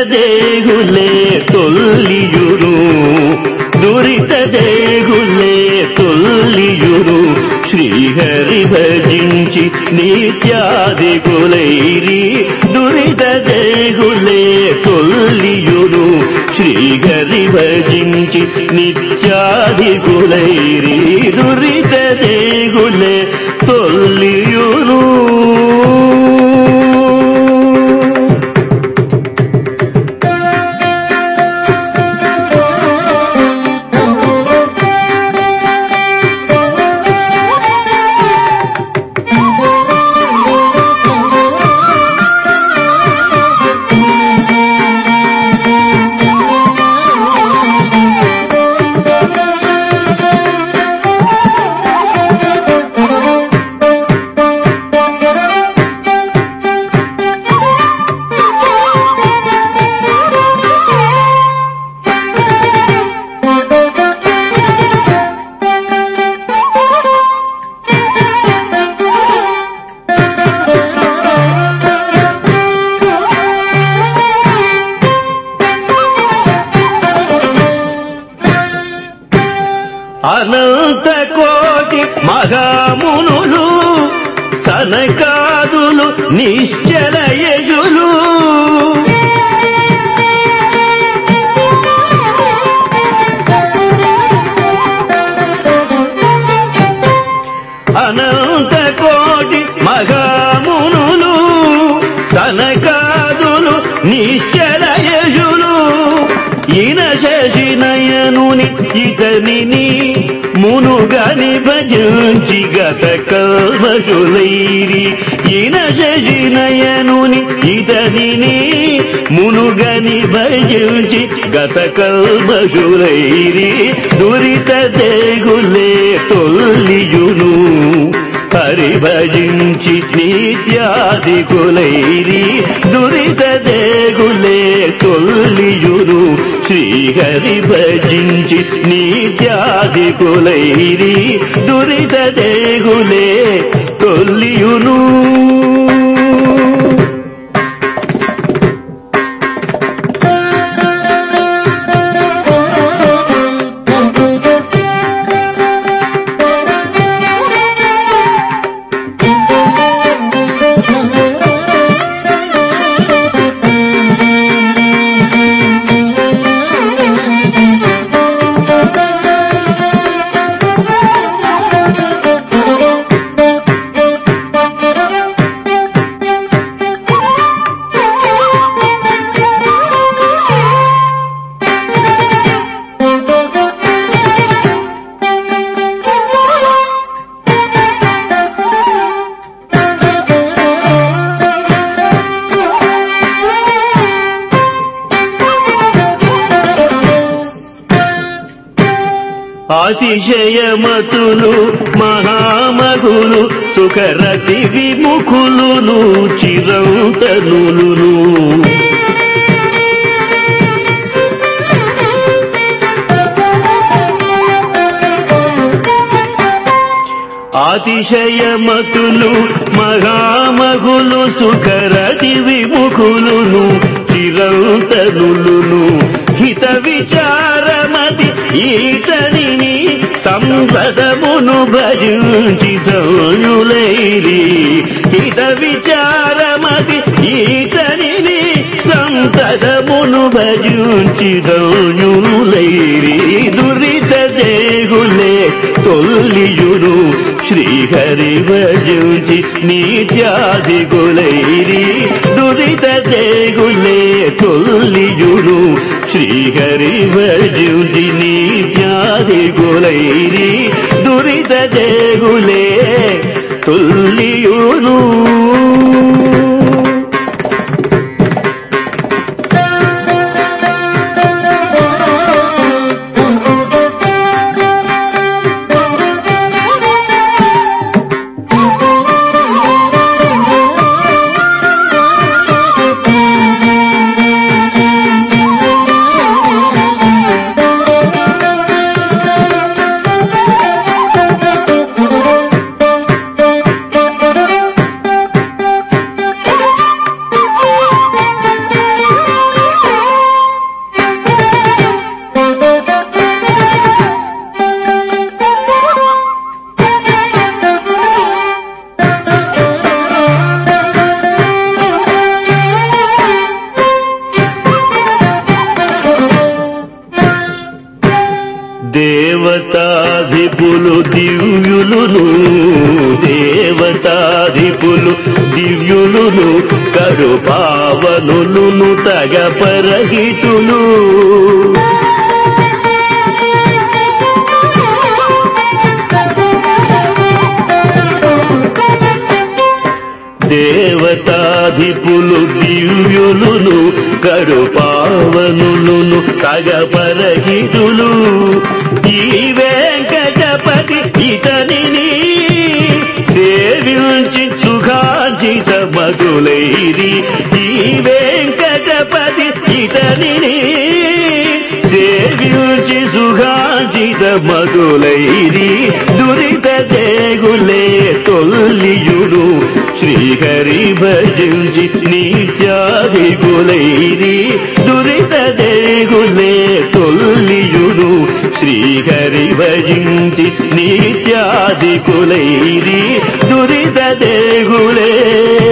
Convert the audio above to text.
ದೇಗುಲೆ ತೊಲ್ಲಿಯುರು ದುರಿತ ದೇಗುಲೆ ತೊಲ್ಲಿಯುರು ಶ್ರೀಹರಿ ಭಜಿಂಚಿ ನಿತ್ಯಾದಿ ಗುಲೈರಿ ದುರಿತ ದೇಗುಲೆ ತೊಲ್ಲಿಯುರು ಶ್ರೀಹರಿ ಭಜಿಂಚಿ ನಿತ್ಯಾದಿ ಗುಲೈರಿ ದುರಿತ ದೇಗುಲೆ ತೊಲ್ಲಿಯುರು అనంత కోటి మహామునులు సనకాదులు నిశ్చల యజులు అనంత కోటి మహామునులు సనకాదులు నిశ్చల యజులు ఈన శశినయనుని ఇతనిని మునుగని భజించి గత కల్మషులైరి ఈన శశినయనుని ఇతనిని మునుగని భజించి గత కల్మషులైరి దురిత దేగులే తొల్లియును హరి భజించి నిత్యాది కులైరి దురిత దేగులే తొల్లియును శ్రీహరి భజించి నిత్యాది కులైరి దురిత దేగులే తొల్లియును అతిశయమతులు మహామగులు సుఖరతి విముఖులును చిరంతనులును అతిశయమతులు మహామగులు సుఖరతి విముఖులును చిరంతనులును హిత విచారమతి ఈతనిని సంపదమును భజించి ధనులైరి హిత విచారమతి ఈతనిని సంపదమును భజించి ధనులైరి దురిత దేగులే తొల్లియును శ్రీహరి భజించి నిత్యాది గులైరి దురిత దేగులే తొల్లియును శ్రీహరి భజించి నిత్యాది గులైరి దురిత దేగులే తొల్లియును దేవతాధిపులు దివ్యులును దేవతాధిపులు దివ్యులును కడు పావనులును తగ పరహితులు దేవతాధిపులు దివ్యులును కడు పావనులును తగ పరహితులు ఈ వెంకటపతి ఇతనిని సేవించి సుఖాజిత మధులైరి ఈ వెంకటపతి ఇతనిని సేవించి సుఖాజిత మధులైరి దురిత దేగులే తొల్లియుడు శ్రీహరి భజించి నీత్యాదిగులైరి దురిత దేగులే తొల్లియుడు శ్రీహరి భజించి నీత్యాదికులైరి దురిత దేగులే